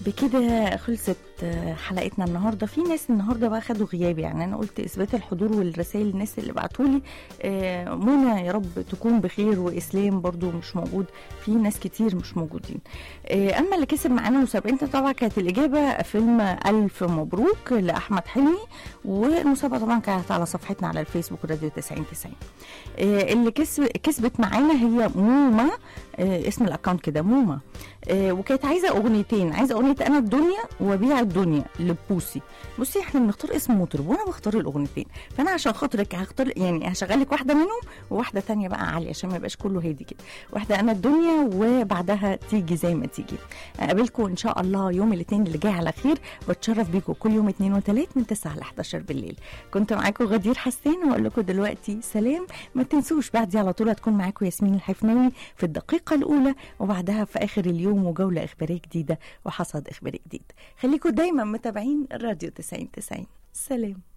بكده خلصت حلقتنا النهارده في ناس النهارده بقى خدوا غياب يعني انا قلت اثبات الحضور والرسائل الناس اللي بعتوا لي منى يا رب تكون بخير واسلام برضو مش موجود في ناس كتير مش موجودين اما اللي كسب معانا مسابقتنا طبعا كانت الاجابه فيلم الف مبروك لاحمد حلمي والمسابقه طبعا كانت على صفحتنا على الفيسبوك راديو 90 90 اللي كسب كسبت معانا هي موما اسم الاكونت كده موما وكانت عايزه اغنيتين عايزه اغنيه انا الدنيا وبيع الدنيا لبوسي بصي احنا بنختار اسم مطرب وانا بختار الاغنيتين فانا عشان خاطرك هختار يعني هشغل لك واحده منهم وواحده تانية بقى عاليه عشان ما يبقاش كله هادي كده واحده انا الدنيا وبعدها تيجي زي ما تيجي اقابلكم ان شاء الله يوم الاثنين اللي جاي على خير بتشرف بيكم كل يوم اثنين وثلاث من 9 ل 11 بالليل كنت معاكم غدير حسين واقول لكم دلوقتي سلام ما تنسوش بعدي على طول هتكون معاكم ياسمين الحفناوي في الدقيقه الاولى وبعدها في اخر اليوم وجوله اخباريه جديده وحصد اخباري جديد خليكم دايما متابعين الراديو 90 90 سلام